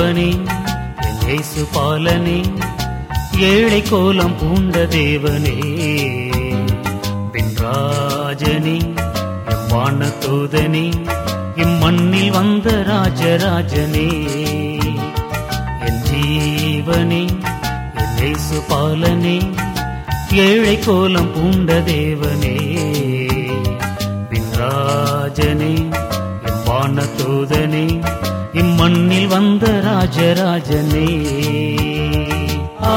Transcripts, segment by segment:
ஜீவனே என் இயேசு பாலனே ஏழை கோலம் பூண்ட தேவனே பின்ராஜனே எம் வான தூதனே இம்மண்ணில் வந்த ராஜராஜனே என் ஜீவனே என் இயேசு பாலனே ஏழை கோலம் பூண்ட தேவனே பின்ராஜனே எம் வான தூதனே இம்மண்ணில் வந்த ராஜராஜனே ஆ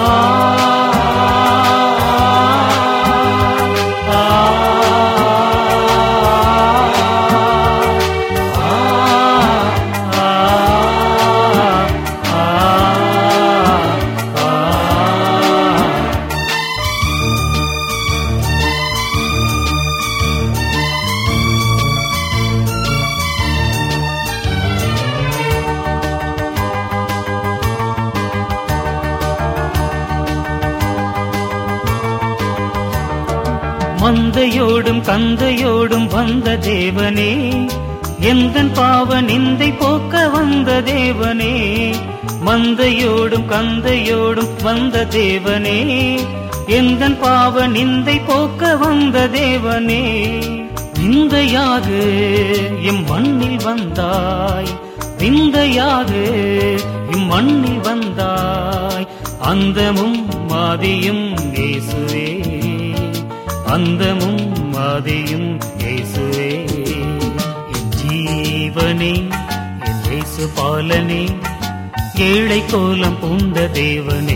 மந்தையோடும் கந்தையோடும் வந்த தேவனே எந்தன் பாவ நிந்தை போக்க வந்த தேவனே மந்தையோடும் கந்தையோடும் வந்த தேவனே எந்தன் பாவ நிந்தை போக்க வந்த தேவனே விந்தையாக எம் மண்ணில் வந்தாய் விந்தையாக இம்மண்ணில் வந்தாய் அந்தமும் மாதியும் இயேசுவே அந்தமும் மாதியும் இயேசுவே என் ஜீவனே என் இயேசு பாலனே ஏழை கோலம் பூண்ட தேவனே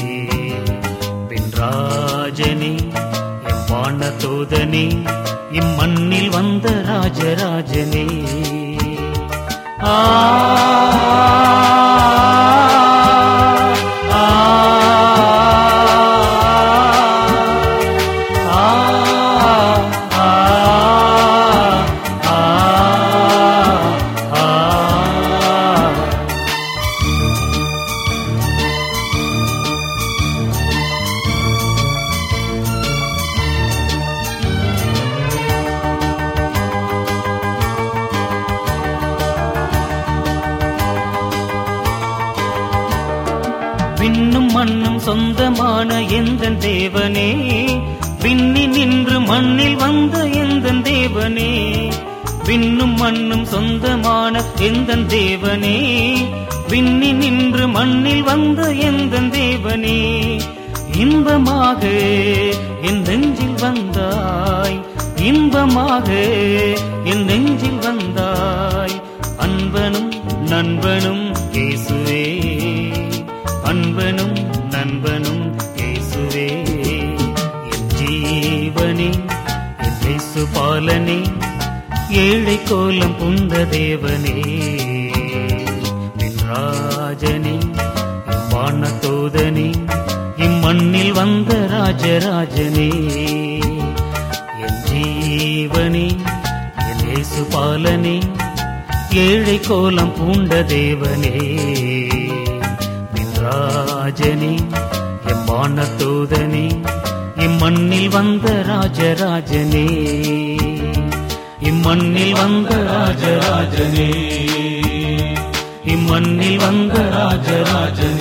பின்ராஜனே என் வான தூதனே இம்மண்ணில் வந்த ராஜராஜனே ஆ ஆ விண்ணும் மண்ணும் சொந்தமான எந்த தேவனே விண்ணி நின்று மண்ணில் வந்த எந்த தேவனே விண்ணும் மண்ணும் சொந்தமான எந்த தேவனே விண்ணி நின்று மண்ணில் வந்த எந்த தேவனே இன்பமாக என் நெஞ்சில் வந்தாய் இன்பமாக என் நெஞ்சில் வந்தாய் அன்பனும் நண்பனும் இயேசுவே அன்பனும் நண்பனும் இயேசுவே என் ஜீவனே என் இயேசு பாலனே ஏழை கோலம் புந்த தேவனே என் ராஜனே என் வான தூதனே இம்மண்ணில் வந்த ராஜராஜனே என் ஜீவனே என் இயேசு பாலனே ஏழை கோலம் பூண்ட தேவனே ராஜனே எம் வான தூதனே இம்மண்ணில் வந்த ராஜராஜனே இம்மண்ணில் வந்த ராஜராஜனே இம்மண்ணில் வந்த ராஜராஜனே